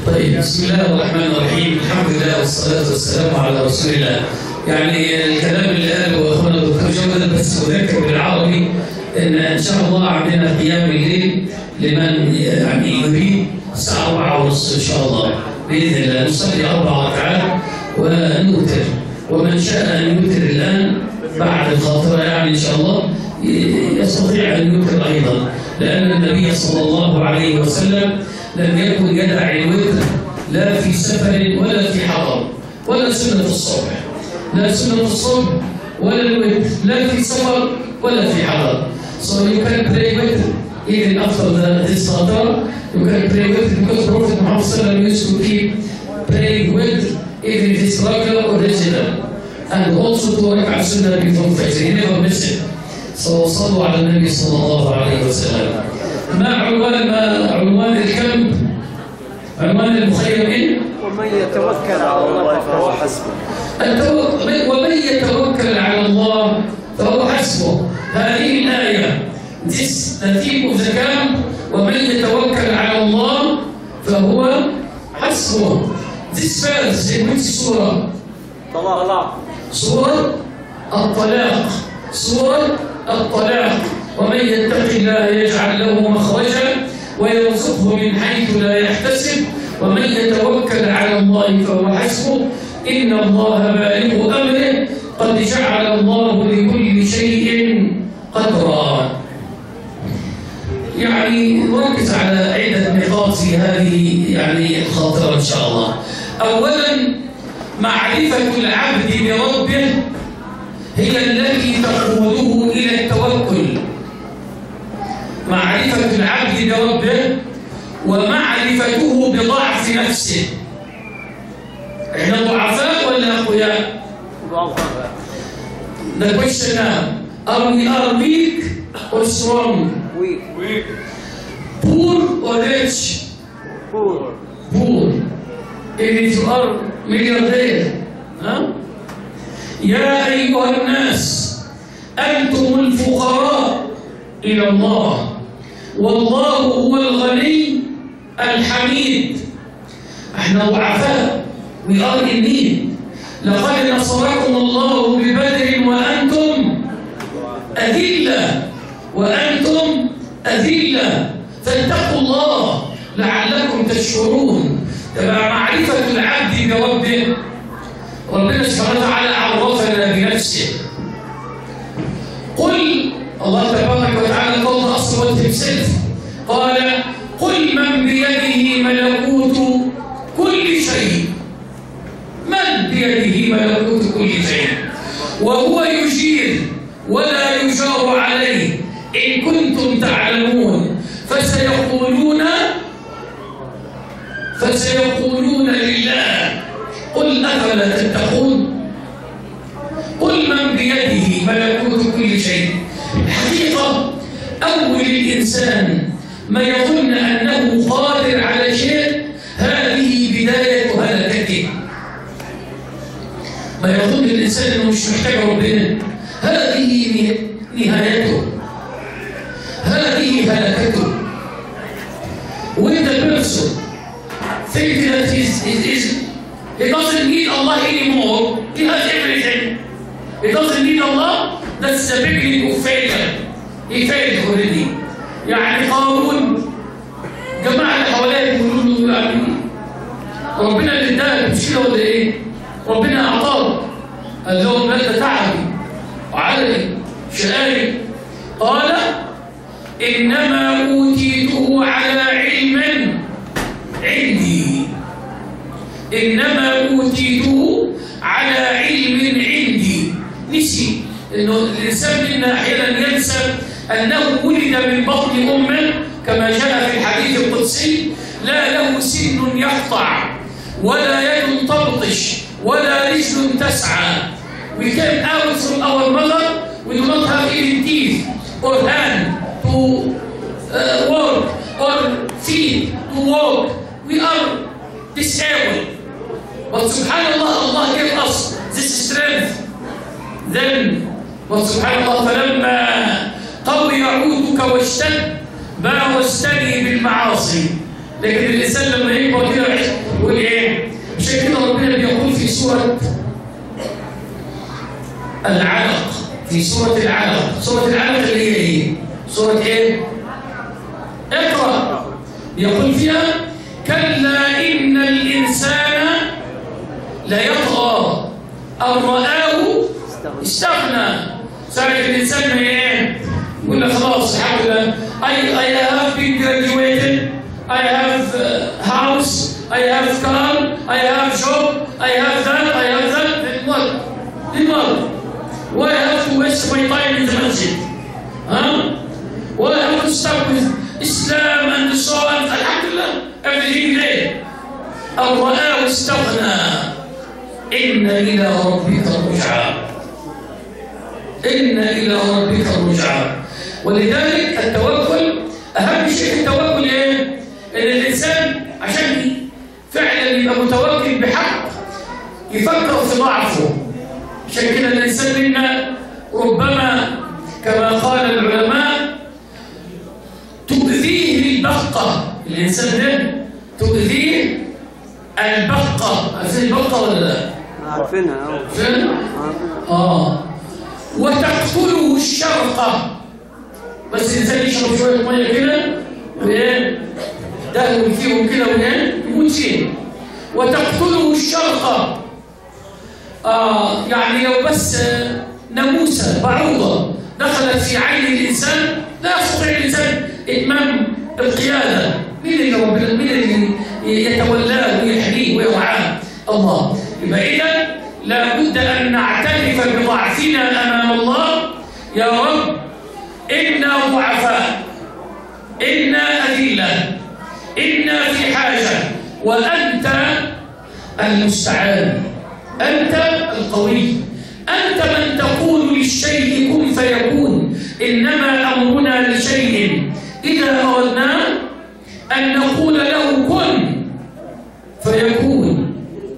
طيب بسم الله الرحمن الرحيم الحمد لله والصلاة والسلام على رسول الله يعني الكلام اللي قاله اخونا الدكتور جودة بس اذكر بالعربي ان ان شاء الله عندنا قيام الليل لمن يعني يريد الساعة 4 ونص ان شاء الله باذن الله نصلي اربع ركعات ونوتر ومن شاء ان يوتر الان بعد الخاطرة يعني ان شاء الله يستطيع ان يوتر ايضا لان النبي صلى الله عليه وسلم لم يكن يدع الوتر لا في سفر ولا في حضر ولا سنة الصبح لا سنة الصبح ولا الوتر لا في سفر ولا في حضر So you can pray with even after the, this Satar, you can pray with because Prophet Muhammad Sallallahu used to keep praying with even if it's regular or regional. And also to work at Sunnah before Fajr. He never missed it. So صلوا على النبي صلى الله عليه وسلم. ما عنوان ما عنوان الكامب عنوان المخيم ايه؟ ومن يتوكل على الله فهو حسبه التوكل ومن يتوكل على الله فهو حسبه هذه الآية This the theme of the camp ومن يتوكل على الله فهو حسبه This verse in which سورة؟ طلاق سورة الطلاق سورة الطلاق ومن يتق الله يجعل له مخرجا ويرزقه من حيث لا يحتسب ومن يتوكل على الله فهو حسبه إن الله بالغ أمره قد جعل الله لكل شيء قدرا يعني نركز على عدة نقاط في هذه يعني الخاطرة إن شاء الله أولا معرفة العبد بربه هي التي تقوده إلى التوكل معرفة العبد بربه ومعرفته بضعف نفسه احنا ضعفاء ولا أقوياء؟ ضعفاء The question now, are we are weak or strong? ويك Poor or rich? فور poor. If you are millionaire, ها؟ يا أيها الناس أنتم الفقراء إلى الله والله هو الغني الحميد احنا ضعفاء we are in need لقد نصركم الله ببدر وأنتم أذلة وأنتم أذلة فاتقوا الله لعلكم تشكرون تبع معرفة العبد بربه ربنا سبحانه وتعالى عرفنا بنفسه قل الله تبارك وتعالى قال أصوات himself قال قل من بيده ملكوت كل شيء من بيده ملكوت كل شيء وهو يجير ولا يجار عليه إن كنتم تعلمون فسيقولون فسيقولون لله قل أفلا تتقون قل من بيده ملكوت كل شيء الحقيقة أول الإنسان ما يظن أنه قادر على شيء هذه بداية هلكته ما يظن الإنسان أنه مش محتاج ربنا هذه نهايته هذه هلكته when the person think that he's, he's, he's, he doesn't need Allah anymore he has everything he doesn't need Allah that's the beginning of failure he failed already يعني قارون جماعة اللي حواليه بيقولوا له يعني ربنا اللي اداك مش كده ولا ايه؟ ربنا اعطاك قال لهم لا ده تعبي وعلي شقاي قال انما اوتيته على علم عندي انما اوتيته على علم عندي نسي انه الانسان منا احيانا ينسى انه ولد من بطن امه كما جاء في الحديث القدسي لا له سن يقطع ولا يد تبطش ولا رجل تسعى We came out from our mother, we do not have even teeth or hand to uh, work or feet to walk. We are disabled. But subhanallah, Allah gave us this strength. Then, but subhanallah, فلما قوي عودك واشتد ما واشتدي بالمعاصي. لكن الإنسان لما يكبر كده العلق في سورة العلق سورة العلق اللي هي ايه؟ سورة ايه؟ اقرأ يقول فيها كلا إن الإنسان ليطغى أن رآه استغنى ساعة الإنسان ما ايه؟ يقول لك خلاص الحمد لله I, I have been graduated I have uh, house I have car I have job I have that I have that then what? Then what? Why I have to waste my time in the masjid? Huh? Why I have to start with Islam and so on Alhamdulillah everything great أن رآه استغنى إن إلى ربك الرجعى إن إلى ربك الرجعى ولذلك التوكل أهم شيء في التوكل إيه؟ إن الإنسان عشان فعلا يبقى متوكل بحق يفكر في ضعفه عشان كده الإنسان منا ربما كما قال العلماء تؤذيه البقة الإنسان ده تؤذيه البقة عارفين البقة ولا لا؟ عارفينها أهو. فين؟ عارفينها آه وتقتله الشرقة بس الإنسان يشرب شوية مية كده وإيه دهول فيهم كده وإيه يموت فيه وتقتله الشرقة آه يعني لو بس آه، ناموسة بعوضة دخلت في عين الإنسان لا يستطيع الإنسان إتمام القيادة مين اللي ربنا مين اللي يتولاه ويحميه ويرعاه الله يبقى إذا لابد أن نعترف بضعفنا أمام الله يا رب إنا ضعفاء إنا أذلة إنا في حاجة وأنت المستعان أنت القوي أنت من تقول للشيء كن فيكون إنما أمرنا لشيء إذا أردنا أن نقول له كن فيكون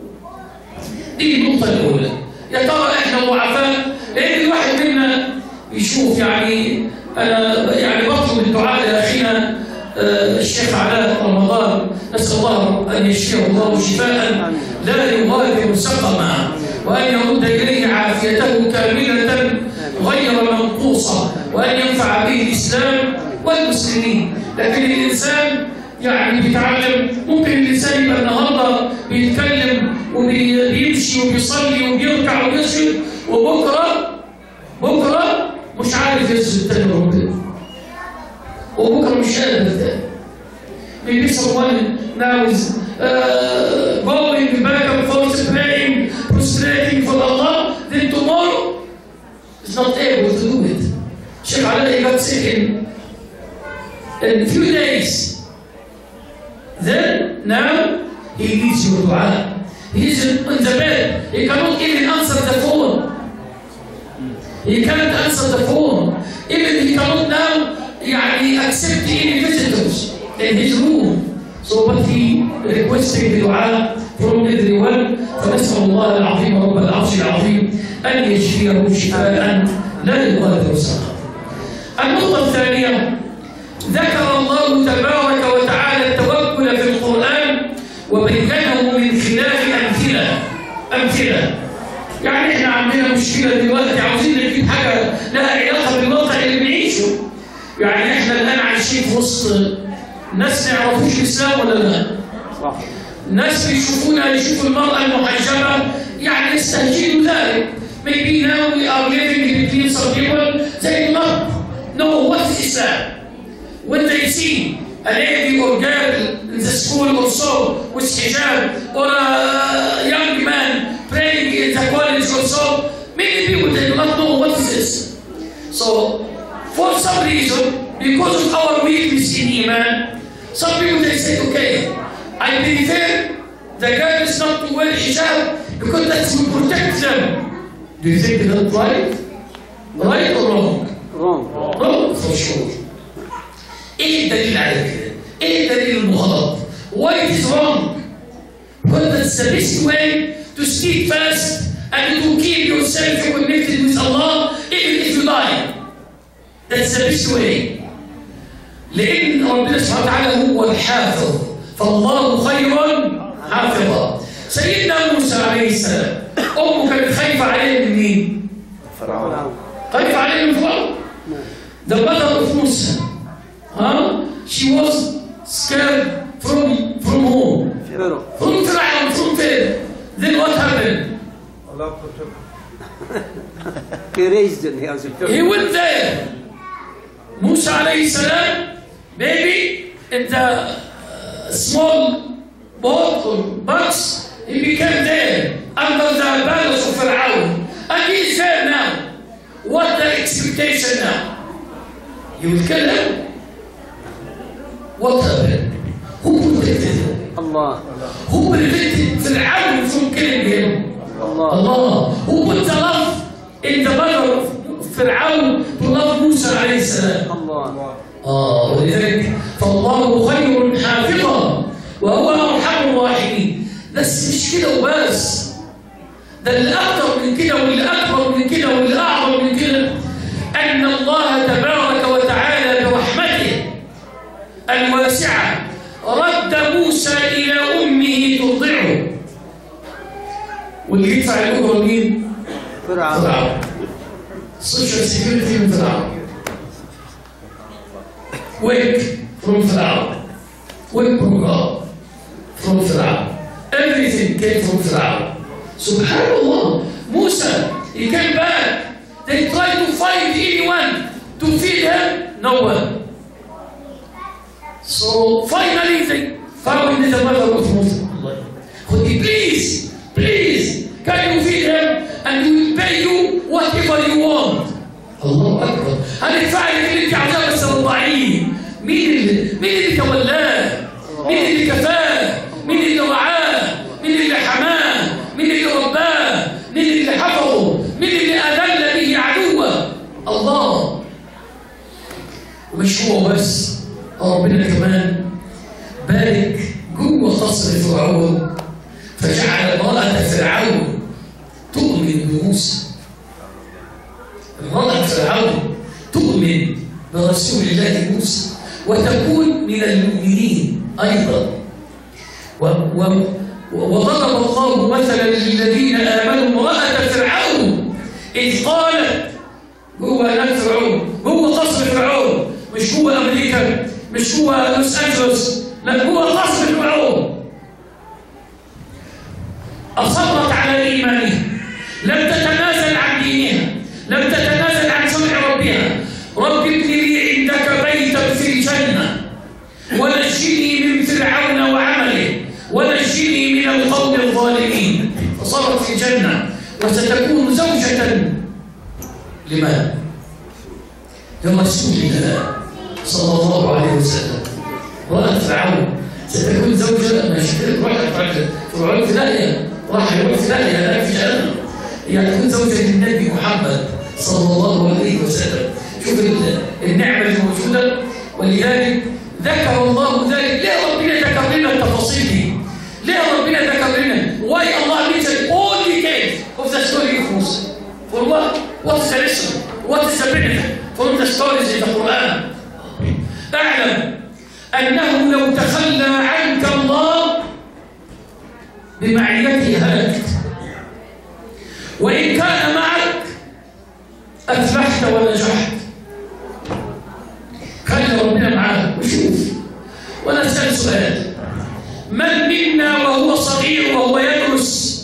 دي النقطة الأولى يا ترى إحنا ضعفاء لأن الواحد منا يشوف يعني أنا يعني بطلب الدعاء لأخينا آه، الشيخ علاء رمضان نسأل الله أن يشفيه الله شفاء لا يغادر سقما وأن يرد إليه عافيته كاملة غير منقوصة وأن ينفع به الإسلام والمسلمين لكن الإنسان يعني بيتعلم ممكن الإنسان يبقى النهارده بيتكلم وبيمشي وبيصلي وبيركع وبيسجد وبكره بكره مش عارف يسجد تاني ربنا وبكره مش قادر تاني Maybe someone now is uh, going back and forth, praying, prostrating for Allah, then tomorrow is not able to do it. Sheikh Ali got sick in, in a few days. Then, now, he needs your dua. He is in in the bed. He cannot even answer the phone. He cannot answer the phone. Even he cannot now يعني accept any visitors in his room. So but he requested the dua from everyone فنسأل الله العظيم رب العرش العظيم أن يشفيه شفاء لا يغادر سقما. النقطة الثانية ذكر الله تبارك وتعالى التوكل في القرآن وبينه من خلال أمثلة أمثلة يعني احنا عندنا مشكلة دلوقتي عاوزين نجيب حاجة لها علاقة بالواقع اللي بنعيشه يعني احنا الآن عايشين في وسط ناس ما يعرفوش الإسلام ولا لا؟ صح ناس بيشوفونا يشوفوا المرأة المحجبة يعني يستهجنوا ذلك. Maybe now we are living between some people they not know what is Islam. When they see a lady or girl in the school or so with hijab or a young man praying in the college or so, many people they do not know what is this. So for some reason, because of our weakness in Iman, some people they say, okay, I prefer the girl is not to wear hijab because that will protect them. Do you think that's right? Right or wrong? wrong wrong for sure. ايه الدليل على كده؟ ايه الدليل انه غلط؟ Why it is wrong? Because that's the best way to speak fast and to keep yourself connected with Allah even if you die. That's the best way. لأن ربنا سبحانه وتعالى هو الحافظ فالله خير حافظا سيدنا موسى عليه السلام أمه كانت خايفة عليه من مين؟ فرعون خايف عليهم فرعون The mother of Musa huh? she was scared from from whom? فرعون From Pharaoh, from Pharaoh. Then what happened? Allah protect. He raised them. He was a He went there. Musa alayhi salam, maybe in the uh, small boat or box, he became there under the palace of Pharaoh. And he is there now. What the expectation now? You will kill him? What happened? Who protected him? Allah. Who prevented Pharaoh from killing him? Allah. Allah, who put the love in the mother of Fir'aun to love Musa عليه السلام. Allah. آه ولذلك فالله خير حافظا وهو أرحم الراحمين. بس مش كده وبس. ده اللي أكتر من كده واللي أكبر من كده واللي أعظم من كده أن الله تبارك وتعالى برحمته الواسعة رد موسى إلى أمه ترضعه واللي يدفع الأجرة مين؟ فرعون فرعون social security من فرعون wake from فرعون wake program from فرعون everything came from فرعون سبحان الله موسى he came back they tried to find anyone to feed him no one so finally they found the mother of Musa Okay, please, please, can you feed him and we will pay you whatever you want. الله أكبر. هندفع لك اللي أنت عاوزاه بس رضعيه. مين اللي مين اللي تولاه؟ مين اللي كفاه؟ مين اللي رعاه؟ مين اللي حماه؟ مين اللي رباه؟ مين اللي حفظه؟ مين اللي أذل به عدوه؟ الله. ومش هو بس ربنا كمان بارك جوه قصر فرعون فجعل امرأة فرعون تؤمن بموسى امرأة فرعون تؤمن برسول الله موسى وتكون من المؤمنين أيضا و- و- وضرب الله مثلا للذين آمنوا امرأة فرعون إذ قالت جوه هناك فرعون جوه قصر فرعون مش جوه امريكا مش جوه لوس انجلوس لا جوه قصر فرعون اصرت على ايمانها لم تتنازل عن دينها لم تتنازل عن شرع ربها رب ابن لي عندك بيتا في الجنه ونجني من فرعون وعمله ونجني من القوم الظالمين فصارت في الجنه وستكون زوجه لمن؟ لرسول الله صلى الله عليه وسلم رأت فرعون ستكون زوجة مش كده راحت فرعون في داهية راح يروح في داهية لا في جهنم يعني تكون زوجة للنبي محمد صلى الله عليه وسلم شوف ال- النعمة الموجودة ولذلك ذكر الله ذلك ليه ربنا ذكر لنا التفاصيل دي؟ ليه ربنا ذكر لنا؟ Why Allah mentioned all details of the story of Musa? For what? What is the lesson? What is the benefit from the stories in the Quran? اعلم أنه لو تخلى عنك الله بمعيته هلكت وإن كان معك أفلحت ونجحت خلي ربنا معاك وشوف وأنا أسأل سؤال من منا وهو صغير وهو يدرس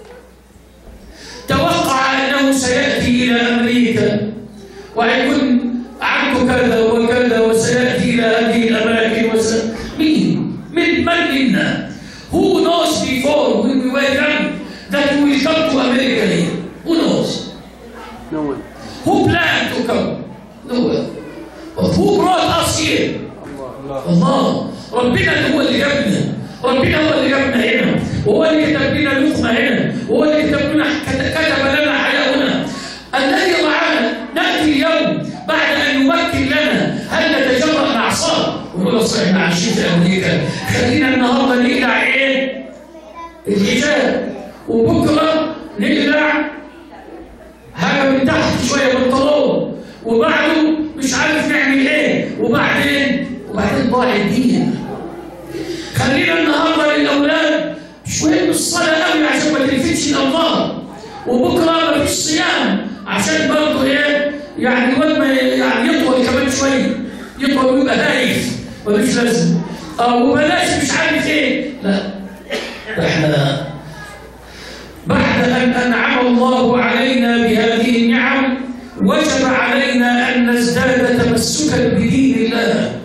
توقع أنه سيأتي إلى أمريكا ويكون عنده كذا وكذا وسيأتي إلى هذه الأماكن وس... مين؟ من من منا؟ Who knows before when we were young that we will come to America here? Who knows? No one. Who planned to come? No one. But who brought us here? Allah. الله ربنا اللي هو اللي جابنا ربنا هو اللي جابنا هنا وهو اللي كتب لنا لقمه هنا وهو اللي كتب لنا كت- كتب لنا حياه هنا الذي رعانا ناتي اليوم بعد ان يمكن لنا هل نتجرأ الأعصاب ونقول أصل احنا عايشين في أمريكا خلينا النهارده نقلع إيه؟ الحجاب وبكرة نقلع حاجة من تحت شوية بنطلون وبعده مش عارف نعمل إيه وبعدين وبعدين ضاع الدين خلينا النهارده للأولاد شوية من الصلاة قوي عشان ما تلفتش الأنظار وبكرة مفيش صيام عشان برضه ايه يعني الواد ما يعني يطول كمان شويه يطول ويبقى هايف ملوش لازمه او بلاش مش عارف ايه لا ده احنا بعد ان انعم الله علينا بهذه النعم وجب علينا ان نزداد تمسكا بدين الله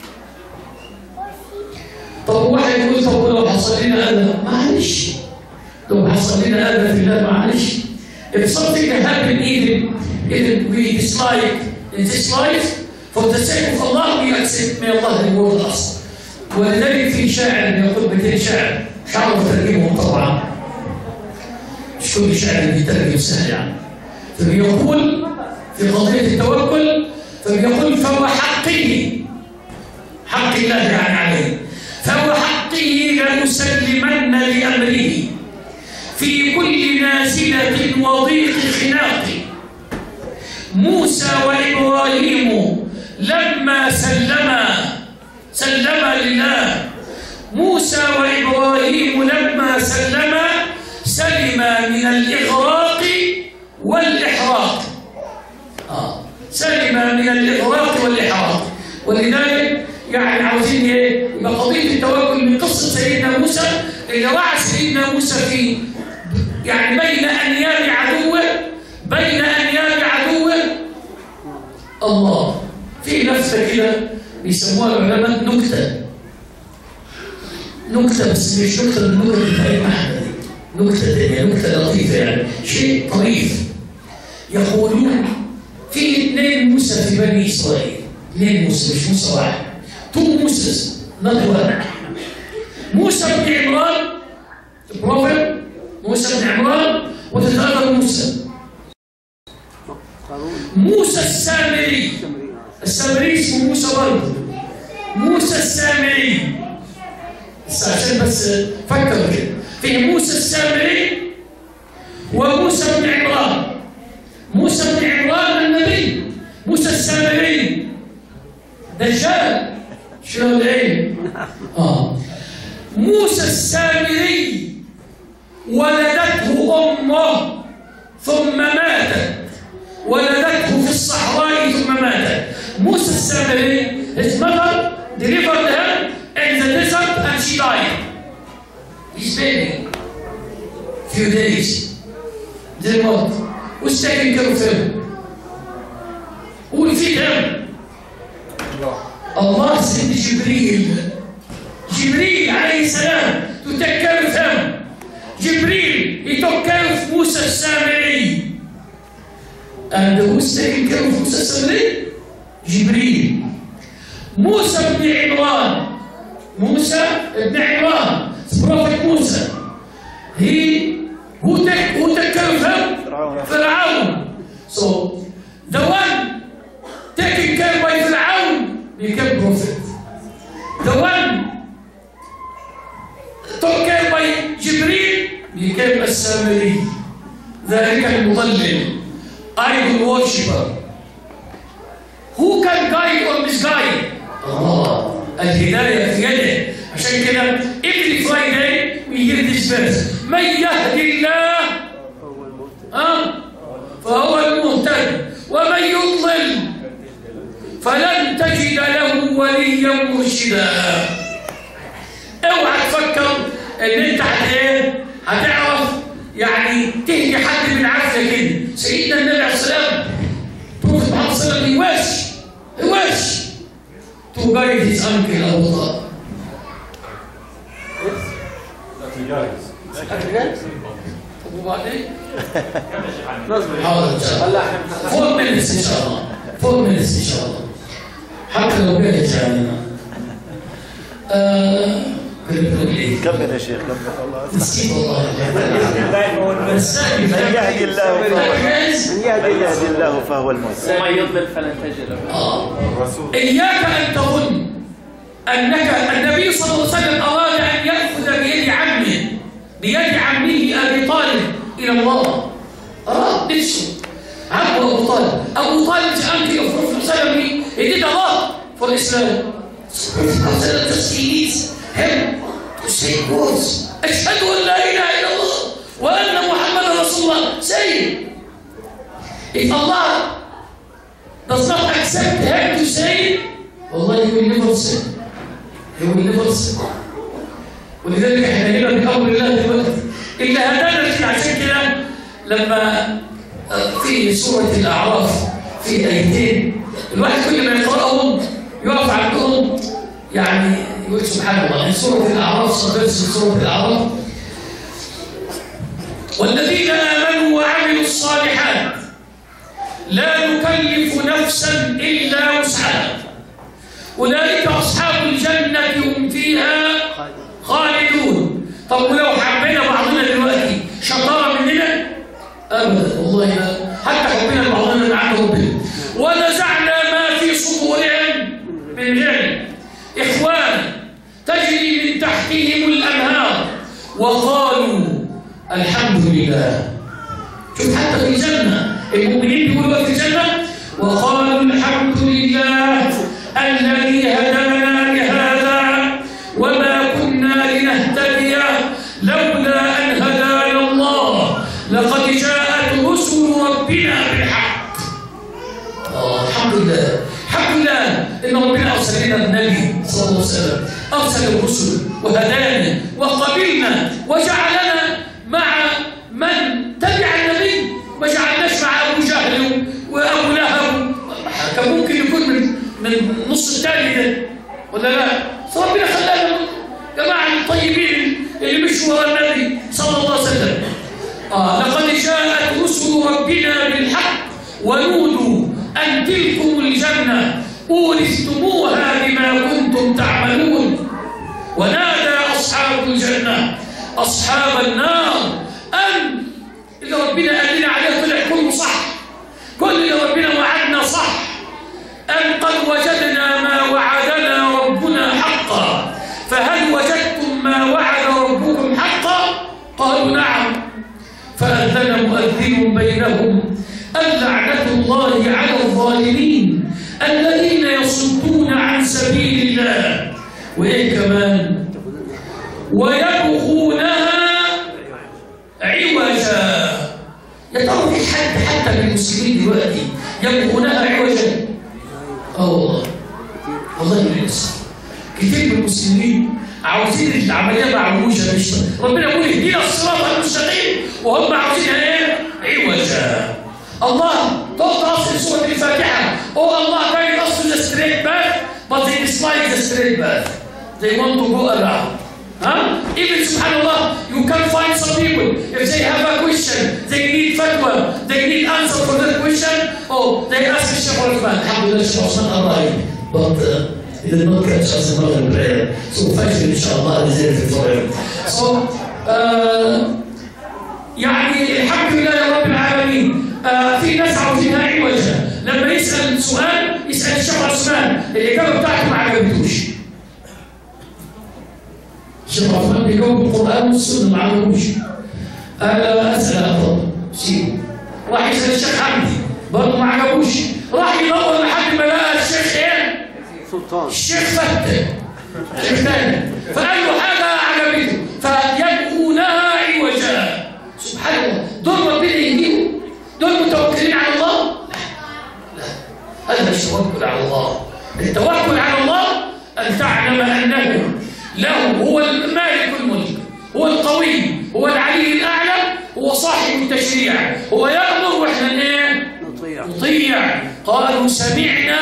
طب واحد يقول طب لو حصل لنا اذى معلش لو حصل لنا اذى في الله معلش if something happened even even we dislike in this life for the sake of Allah we accept may Allah reward us ولذلك في شاعر يقول بيتين شعر مش عارف ترجمهم طبعا مش كل شاعر بيترجم سهل يعني فبيقول في قضية التوكل فبيقول فهو حقه حق الله يعني عليه فهو حقه لنسلمن لأمره في كل نازلة وضيق خناق موسى وإبراهيم لما سلما سلما لله موسى وإبراهيم لما سلما سلما من الإغراق والإحراق آه. سلما من الإغراق والإحراق ولذلك يعني عاوزين ايه؟ يبقى قضيه التوكل من قصه سيدنا موسى اللي وعى سيدنا موسى في يعني بين انياب عدوه بين انياب عدوه الله في نفسه كده بيسموها العلماء نكته نكته بس مش نكته من النكت بتاعتنا احنا دي نكته تانية نكته لطيفه يعني شيء طريف يقولون في اثنين موسى في بني اسرائيل اثنين موسى مش موسى واحد تو موسى not one موسى بن عمران البروفيت موسى بن عمران وتتأخر موسى قارون موسى السامري سمري السامري اسمه موسى برضه موسى السامري بس عشان بس فكر كده في موسى السامري وموسى بن عمران موسى بن عمران النبي موسى السامري دجال شنو العلم اه موسى السامري ولدته امه ثم ماتت ولدته في الصحراء ثم ماتت موسى السامري his mother delivered him in the desert and she died his baby few days then what who's taking care of him who will feed him Allah sent Jibril Jibril عليه السلام to take care of him Jibril he took care of Musa السامري and who's taking care of Musa السامري جبريل موسى بن عمران موسى بن عمران prophet موسى he who take who take care of him فرعون so the one taken care by فرعون became prophet the one took care by جبريل became السامري ذلك المضلل idol worshipper who can guide or misguide الله الهداية في يده عشان كده every Friday we hear this verse من يهدي الله هو المهتد أه؟ فهو المهتد ومن يضلل فلن تجد له وليا مرشدا اوعى تفكر ان انت هت ايه هتعرف يعني تهدي حد بالعافيه كده سيدنا النبي عليه السلام بروفيت محمد صلى الله عليه وسلم he wish he wish to guide his uncle Abu Talib طب وبعدين نصبر حاضر ان شاء الله هلا فوق مجلس ان شاء الله فوق مجلس ان شاء الله حتى لو جاهز يعني آه كنت بقول ايه كمل يا شيخ كمل الله نسيت والله نسيت من يهدي الله فهو جاهز من من يهدي الله يهدي الله فهو المهتد ومن يضلل فلن تجد له آه. إياك أن تظن أنك النبي صلى الله عليه وسلم أراد أن يأخذ بيد عمه بيد عمه أبي طالب إلى الله أراد نفسه عم أبو طالب أبو طالب أنت أفرف سلمي he did a lot for Islam just he needs him to say words أشهد أن لا إله إلا الله وأن محمد رسول الله say if Allah does not accept him to say والله he will never sin he will never sin ولذلك احنا هنا بامر الله دلوقتي اللي هدانا فيه عشان كده لما آه، في سوره الاعراف في ايتين الواحد كل ما يقراهم يقف عندهم يعني يقول سبحان الله سوره الاعراف صدرت سوره الاعراف والذين آمنوا وعملوا الصالحات لا نكلف نفسا إلا وسعها أولئك أصحاب الجنة هم فيها خالدون طب ولو حبينا بعضنا دلوقتي شطارة مننا أبدا والله ما حتى حبينا بعضنا من عند ربنا ونزعنا ما في صدورهم من غل إخوانا تجري من تحتهم الأنهار وقالوا الحمد لله شوف حتى في الجنة المؤمنين بيقولوا في الجنة وقالوا الحمد لله الذي هدانا لهذا وما كنا لنهتدي لولا أن هدانا الله لقد جاءت رسل ربنا بالحق آه، الحمد لله الحمد لله ان ربنا ارسل لنا النبي صلى الله عليه وسلم ارسل الرسل وهدانا وقبلنا وجعلنا مع من تبع النبي ما جعلناش مع ابو جهل وابو لهب كان ممكن يكون من من نص الثاني ده ولا لا؟ فربنا خلانا جماعه الطيبين اللي مشوا ورا النبي صلى الله عليه وسلم آه لقد جاءت رسل ربنا بالحق ونودوا أن تلكم الجنة أورثتموها بما كنتم تعملون ونادى أصحاب الجنة أصحاب النار أن اللي ربنا قال لنا عليه طلع كله صح كل اللي ربنا وعدنا صح أن قد وجدنا ما وعدنا ربنا حقا فهل وجدتم ما وعد ربكم حقا قالوا نعم فأذن مؤذن بينهم اللعنة الله على الظالمين الذين يصدون عن سبيل الله وإيه كمان ويبغونها عوجا يا ترى في حد حتى من المسلمين دلوقتي يبغونها عوجا اه والله والله للاسف كتير من المسلمين عاوزين العمليه معوجه مش ربنا يقول اهدنا الصراط المستقيم وهم عاوزينها ايه؟ عوجا الله تقطع اصل سوره الفاتحه او الله guide us to the straight path but they dislike the straight path they want to go around Huh? Even subhanAllah, you can find some people, if they have a question, they need fatwa, they need answer for that question, oh, they ask the Shaykh Rahman, Alhamdulillah, Shaykh Osman arrived, but uh, he did not catch us in Maghrib prayer. So thankfully, inshallah, is there for him. So, uh, يعني الحمد لله يا رب العالمين آه في ناس عاوزينها عوجه لما يسال سؤال يسال الشيخ عثمان الاجابه بتاعته ما عجبتوش الشيخ عثمان بيجاوب القران والسنه ما عجبوش انا اسال افضل سيبه راح يسال الشيخ حمدي برضه ما عجبوش راح يدور لحد ما لقى الشيخ ايه سلطان الشيخ فتح الشيخ تاني فقال له حاجه عجبته فيبغونها عوجا سبحان الله دول ربنا يهديهم دول متوكلين على الله لا لا هذا مش توكل على الله التوكل على الله ان تعلم انه له هو المالك الملك هو القوي هو العلي الاعلى هو صاحب التشريع هو يامر واحنا ايه نطيع نطيع قالوا سمعنا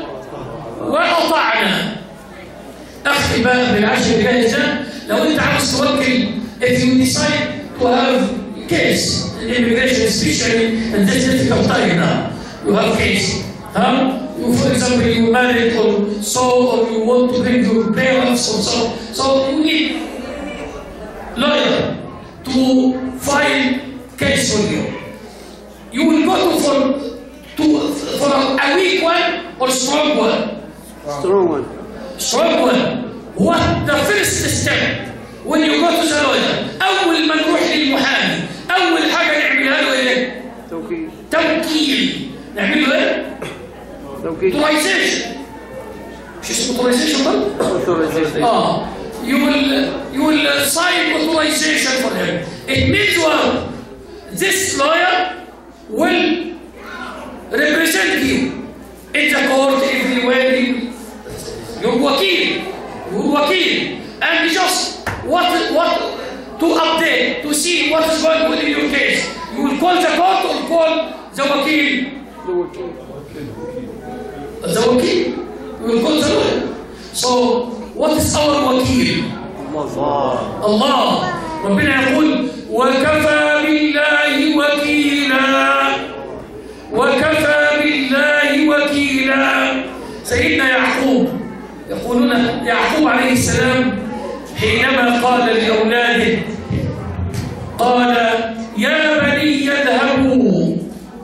وأطعنا أختي بقى بالعشر جاهزة لو أنت عاوز توكل if you decide to have case in immigration especially in this difficult time now you have case huh? you for example you married or so or you want to bring your parents or so so you need lawyer to file case for you you will go to for to for a weak one or strong one strong one strong one what the first step when you go to the lawyer اول ما نروح للمحامي اول حاجه نعملها له ايه توكيل توكيل نعمل له ايه توكيل authorization مش اسمه authorization برضه authorization Ah, you will you will uh, sign authorization for him. It means what? This lawyer will represent you in the court everywhere. Your wakil, your wakil, and just what what to update to see what is going on in your case. You will call the court or call the wakil. The wakil. The wakil. You will call the lawyer. So what is our wakil? Allah. الله ربنا يقول وكفى بالله وكيلا وكفى بالله وكيلا سيدنا يعقوب يقولون يعقوب عليه السلام حينما قال لأولاده قال يا بني اذهبوا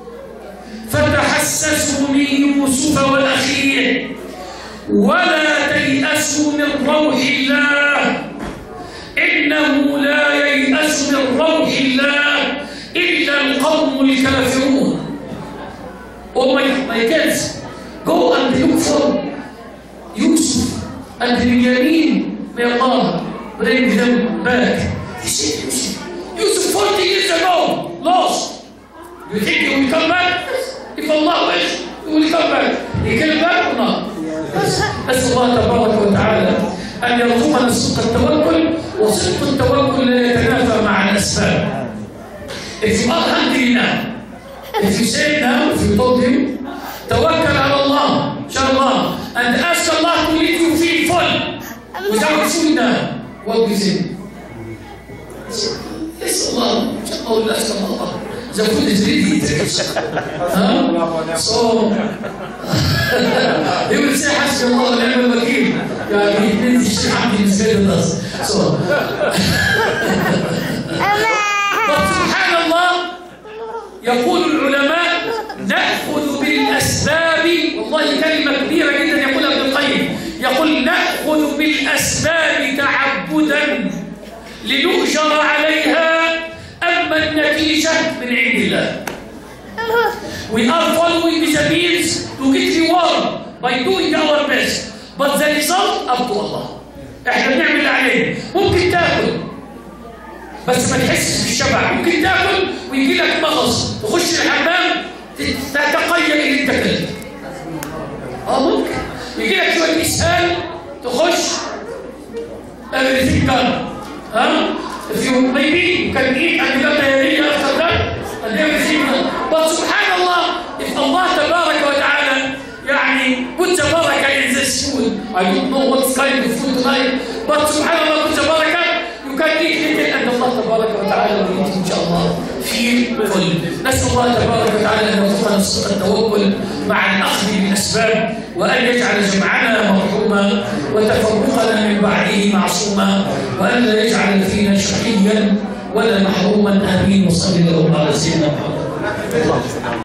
فتحسسوا من يوسف وأخيه ولا تيأسوا من روح الله إنه لا ييأس من روح الله إلا القوم الكافرون Oh my, my kids, go and look for Yusuf and Benjamin. May Allah bring them back. He said, Yusuf, Yusuf 40 years ago, lost. You think he will come back? If Allah wish, he will come back. He came back or not? أسأل الله تبارك وتعالى أن يرزقنا صدق التوكل وصدق التوكل لا يتنافى مع الأسباب. If you are hungry now, if you say now, if you told him, توكل على الله, inshallah, and ask Allah to let you feel full without food now, what is it? Yes, Allah, inshallah, ask Allah. The food is ready. huh? So, he will say حسبي الله ونعم الوكيل يعني يتنزل الشيخ عبد المسجد الناس so but سبحان الله يقول العلماء نأخذ بالأسباب والله كلمة كبيرة جدا يقولها ابن القيم يقول نأخذ بالأسباب تعبدا لنؤجر عليها أما النتيجة من عند الله We are following the means to get reward by doing our best. But the result up to Allah. احنا بنعمل اللي علينا. ممكن تاكل بس ما تحسش بالشبع، ممكن تاكل ويجي لك مغص، تخش الحمام تتقيأ اللي انت كلت. اه ممكن. يجي لك شوية اسهال تخش everything done. ها؟ If you maybe you can eat and you got diarrhea after that and everything done. But subhanallah, if Allah تبارك وتعالى يعني put the barakah in this food. I don't know what kind of food like, but subhanallah put the barakah, you can eat little and Allah تبارك وتعالى will eat إن شاء الله في full. نسأل الله تبارك وتعالى أن يرزقنا صدق التوكل مع الأخذ بالأسباب وأن يجعل جمعنا مرحوما وتفرقنا من بعده معصوما وأن لا يجعل فينا شقيا ولا محروما آمين وصلى الله على سيدنا محمد